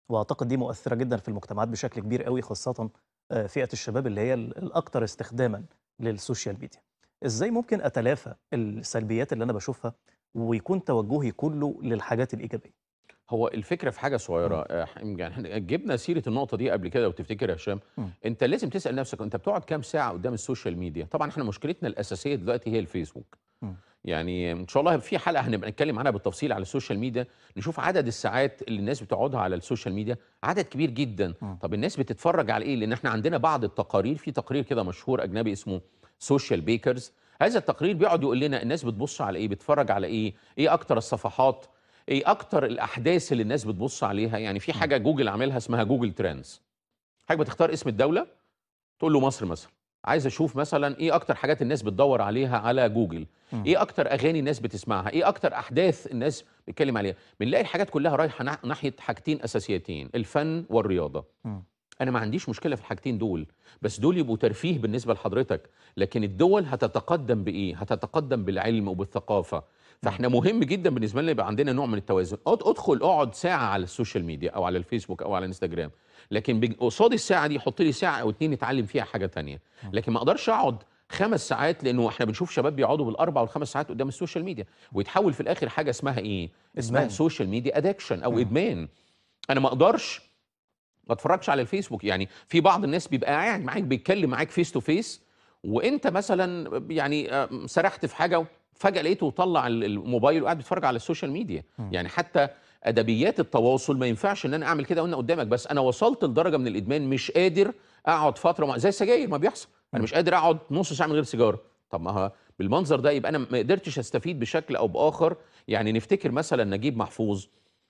Speaker 1: واعتقد دي مؤثره جدا في المجتمعات بشكل كبير قوي خاصه آه، فئه الشباب اللي هي ال- الاكثر استخداما للسوشيال ميديا ازاي ممكن اتلافى السلبيات اللي انا بشوفها ويكون توجهي كله للحاجات الايجابيه
Speaker 2: هو الفكره في حاجه صغيره آه، يعني احنا جبنا سيره النقطه دي قبل كده لو تفتكر يا هشام
Speaker 1: مم.
Speaker 2: انت لازم تسال نفسك انت بتقعد كام ساعه قدام السوشيال ميديا طبعا احنا مشكلتنا الاساسيه دلوقتي هي الفيسبوك
Speaker 1: مم.
Speaker 2: يعني ان شاء الله في حلقه هنبقى نتكلم عنها بالتفصيل على السوشيال ميديا نشوف عدد الساعات اللي الناس بتقعدها على السوشيال ميديا عدد كبير جدا
Speaker 1: مم.
Speaker 2: طب الناس بتتفرج على ايه لان احنا عندنا بعض التقارير في تقرير كده مشهور اجنبي اسمه سوشيال بيكرز هذا التقرير بيقعد يقول لنا الناس بتبص على ايه بتتفرج على ايه ايه اكتر الصفحات ايه اكتر الاحداث اللي الناس بتبص عليها يعني في حاجه جوجل عاملها اسمها جوجل ترندز حاجه بتختار اسم الدوله تقول له مصر مثلا عايز اشوف مثلا ايه اكتر حاجات الناس بتدور عليها على جوجل
Speaker 1: مم.
Speaker 2: ايه اكتر اغاني الناس بتسمعها ايه اكتر احداث الناس بتتكلم عليها بنلاقي الحاجات كلها رايحه نح- ناحيه حاجتين اساسيتين الفن والرياضه
Speaker 1: مم.
Speaker 2: انا ما عنديش مشكله في الحاجتين دول بس دول يبقوا ترفيه بالنسبه لحضرتك لكن الدول هتتقدم بايه هتتقدم بالعلم وبالثقافه فاحنا مهم جدا بالنسبه لنا يبقى عندنا نوع من التوازن أد- ادخل اقعد ساعه على السوشيال ميديا او على الفيسبوك او على الانستجرام لكن بج- قصاد الساعه دي حط لي ساعه او اتنين نتعلم فيها حاجه تانية لكن ما اقدرش اقعد خمس ساعات لانه احنا بنشوف شباب بيقعدوا بالاربع والخمس ساعات قدام السوشيال ميديا ويتحول في الاخر حاجه اسمها ايه اسمها
Speaker 1: إدمان.
Speaker 2: سوشيال ميديا ادكشن او
Speaker 1: مم.
Speaker 2: ادمان انا ما اقدرش ما اتفرجش على الفيسبوك يعني في بعض الناس بيبقى قاعد معاك بيتكلم معاك فيس تو فيس وانت مثلا يعني آه، سرحت في حاجه فجاه لقيته طلع ال- الموبايل وقاعد بيتفرج على السوشيال ميديا
Speaker 1: مم.
Speaker 2: يعني حتى ادبيات التواصل ما ينفعش ان انا اعمل كده وانا قدامك بس انا وصلت لدرجه من الادمان مش قادر اقعد فتره مع زي السجاير ما بيحصل انا
Speaker 1: مم.
Speaker 2: مش قادر اقعد نص ساعه من غير سيجاره طب ما هو بالمنظر ده يبقى انا ما قدرتش استفيد بشكل او باخر يعني نفتكر مثلا نجيب محفوظ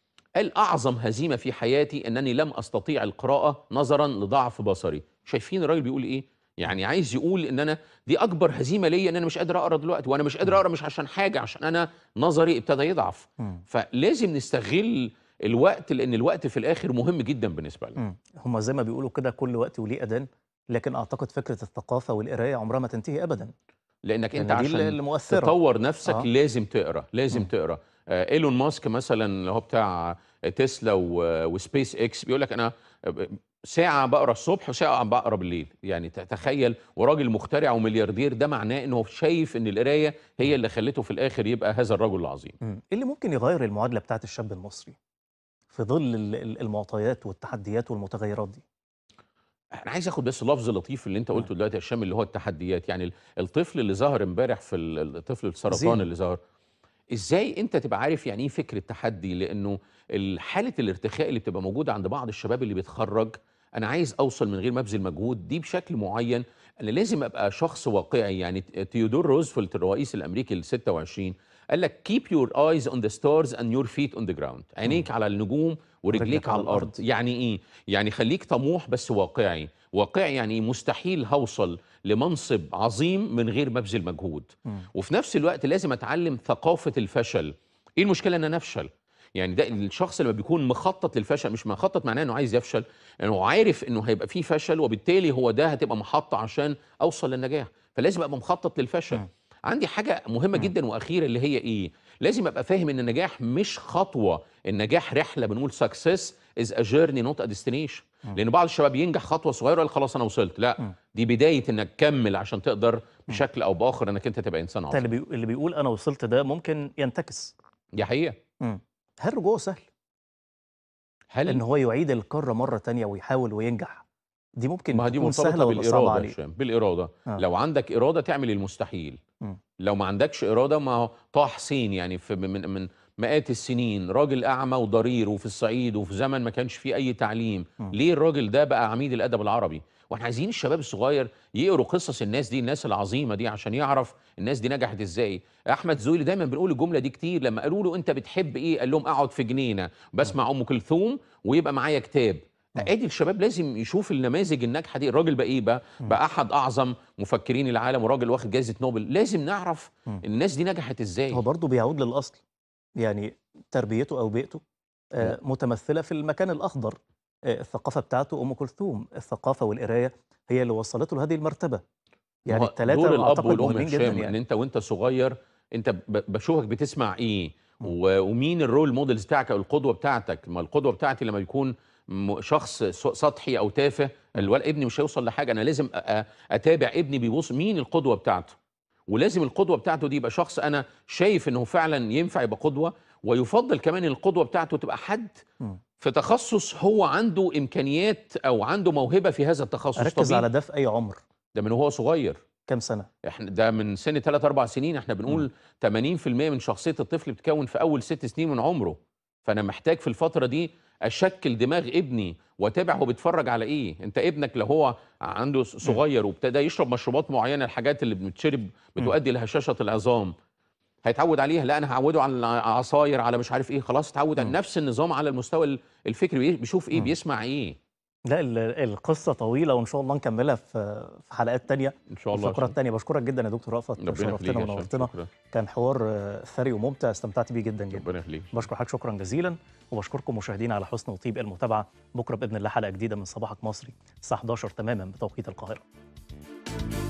Speaker 2: قال أعظم هزيمة في حياتي أنني لم أستطيع القراءة نظرا لضعف بصري شايفين الراجل بيقول إيه؟ يعني عايز يقول ان انا دي اكبر هزيمه ليا ان انا مش قادر اقرا دلوقتي وانا مش قادر اقرا مش عشان حاجه عشان انا نظري ابتدى يضعف
Speaker 1: مم.
Speaker 2: فلازم نستغل الوقت لان الوقت في الاخر مهم جدا بالنسبه لنا
Speaker 1: مم. هم زي ما بيقولوا كده كل وقت وليه اذان لكن اعتقد فكره الثقافه والقرايه عمرها ما تنتهي ابدا
Speaker 2: لانك انت
Speaker 1: يعني دي
Speaker 2: عشان
Speaker 1: اللي مؤثره
Speaker 2: تطور نفسك
Speaker 1: آه.
Speaker 2: آه. لازم تقرا لازم
Speaker 1: مم.
Speaker 2: تقرا آه ايلون ماسك مثلا اللي هو بتاع تسلا و- وسبيس اكس بيقول لك انا ساعة بقرا الصبح وساعة بقرا بالليل، يعني تخيل وراجل مخترع وملياردير ده معناه انه شايف ان القراية هي اللي خلته في الاخر يبقى هذا الرجل العظيم.
Speaker 1: مم. ايه اللي ممكن يغير المعادله بتاعت الشاب المصري في ظل ال- ال- المعطيات والتحديات والمتغيرات دي
Speaker 2: انا عايز اخد بس لفظ لطيف اللي انت قلته دلوقتي يا هشام اللي هو التحديات، يعني الطفل اللي ظهر امبارح في ال- الطفل السرطان
Speaker 1: زين.
Speaker 2: اللي ظهر ازاي انت تبقى عارف يعني ايه فكره تحدي لانه حاله الارتخاء اللي بتبقى موجوده عند بعض الشباب اللي بيتخرج انا عايز اوصل من غير ما ابذل مجهود دي بشكل معين انا لازم ابقى شخص واقعي يعني تيودور روزفلت الرئيس الامريكي ال 26 قال لك keep your eyes on the stars and your feet on the ground عينيك على النجوم ورجليك
Speaker 1: ورجلك
Speaker 2: على
Speaker 1: على
Speaker 2: الارض
Speaker 1: الأرض.
Speaker 2: يعني ايه يعني خليك طموح بس واقعي واقعي يعني مستحيل هوصل لمنصب عظيم من غير ما ابذل مجهود
Speaker 1: مم.
Speaker 2: وفي نفس الوقت لازم اتعلم ثقافه الفشل ايه المشكله ان انا افشل يعني ده الشخص لما بيكون مخطط للفشل مش مخطط معناه انه عايز يفشل انه عارف انه هيبقى فيه فشل وبالتالي هو ده هتبقى محطه عشان اوصل للنجاح فلازم ابقى مخطط للفشل
Speaker 1: مم.
Speaker 2: عندي حاجه مهمه
Speaker 1: مم.
Speaker 2: جدا واخيره اللي هي ايه لازم ابقى فاهم ان النجاح مش خطوه النجاح رحله بنقول success is a journey not a destination
Speaker 1: مم.
Speaker 2: لان بعض الشباب ينجح خطوه صغيره يقول خلاص انا وصلت لا
Speaker 1: مم.
Speaker 2: دي بدايه انك تكمل عشان تقدر بشكل او باخر انك انت تبقى انسان
Speaker 1: انت
Speaker 2: عظيم
Speaker 1: اللي, بي... اللي بيقول انا وصلت ده ممكن ينتكس
Speaker 2: دي حقيقه
Speaker 1: مم. هل رجوعه سهل
Speaker 2: هل
Speaker 1: ان هو يعيد الكره مره تانية ويحاول وينجح دي ممكن
Speaker 2: ما دي
Speaker 1: تكون سهله
Speaker 2: مرتبطه
Speaker 1: ولا صعبه
Speaker 2: بالاراده يا
Speaker 1: عليه
Speaker 2: هشام بالاراده
Speaker 1: آه.
Speaker 2: لو عندك اراده تعمل المستحيل
Speaker 1: مم.
Speaker 2: لو ما عندكش اراده ما هو طه حسين يعني في من من مئات السنين راجل اعمى وضرير وفي الصعيد وفي زمن ما كانش فيه اي تعليم
Speaker 1: مم.
Speaker 2: ليه الراجل ده بقى عميد الادب العربي واحنا عايزين الشباب الصغير يقروا قصص الناس دي الناس العظيمه دي عشان يعرف الناس دي نجحت ازاي احمد زويل دايما بنقول الجمله دي كتير لما قالوا له انت بتحب ايه قال لهم اقعد في جنينه بسمع ام كلثوم ويبقى معايا كتاب
Speaker 1: مم.
Speaker 2: ادي الشباب لازم يشوف النماذج الناجحه دي الراجل بقى ايه بقى
Speaker 1: مم.
Speaker 2: بقى احد اعظم مفكرين العالم وراجل واخد جائزه نوبل لازم نعرف
Speaker 1: مم.
Speaker 2: الناس دي نجحت ازاي
Speaker 1: هو برضه بيعود للاصل يعني تربيته او بيئته آه، متمثله في المكان الاخضر آه، الثقافه بتاعته ام كلثوم الثقافه والقرايه هي اللي وصلته لهذه المرتبه يعني
Speaker 2: هو
Speaker 1: الثلاثه
Speaker 2: دور الاب
Speaker 1: اعتقد
Speaker 2: والام يا
Speaker 1: مهمين جدا
Speaker 2: هشام ان
Speaker 1: يعني
Speaker 2: انت وانت صغير انت ب- بشوفك بتسمع ايه
Speaker 1: مم.
Speaker 2: و- ومين الرول موديلز بتاعك او القدوه بتاعتك ما القدوه بتاعتي لما يكون م- شخص س- سطحي او تافه الولد ابني مش هيوصل لحاجه انا لازم أ- أ- اتابع ابني بيبص مين القدوه بتاعته ولازم القدوه بتاعته دي يبقى شخص انا شايف انه فعلا ينفع يبقى قدوه ويفضل كمان القدوه بتاعته تبقى حد
Speaker 1: مم.
Speaker 2: في تخصص هو عنده امكانيات او عنده موهبه في هذا التخصص
Speaker 1: اركز
Speaker 2: طبيعي
Speaker 1: على ده في اي عمر
Speaker 2: ده من وهو صغير
Speaker 1: كام سنه
Speaker 2: احنا ده من سن 3 4 سنين احنا بنقول 80% من شخصيه الطفل بتتكون في اول ست سنين من عمره فانا محتاج في الفتره دي اشكل دماغ ابني واتابع هو بيتفرج على ايه انت ابنك لو هو عنده س- صغير وابتدى يشرب مشروبات معينه الحاجات اللي بتشرب بتؤدي لهشاشه العظام هيتعود عليها لا انا هعوده على العصاير على مش عارف ايه خلاص اتعود على
Speaker 1: مم.
Speaker 2: نفس النظام على المستوى الفكري بي- بيشوف ايه
Speaker 1: مم.
Speaker 2: بيسمع ايه
Speaker 1: لا ال- القصه طويله وان شاء الله نكملها في في حلقات تانية
Speaker 2: ان شاء الله
Speaker 1: فقرات تانية بشكرك جدا يا دكتور رأفت
Speaker 2: ربنا يخليك
Speaker 1: شرفتنا
Speaker 2: يا هشام.
Speaker 1: ونورتنا
Speaker 2: شكرا
Speaker 1: كان حوار آه، ثري وممتع استمتعت بيه جدا جدا
Speaker 2: ربنا يخليك
Speaker 1: بشكر حضرتك شكرا جزيلا وبشكركم مشاهدينا على حسن وطيب المتابعه بكره باذن الله حلقه جديده من صباحك مصري الساعه 11 تماما بتوقيت القاهره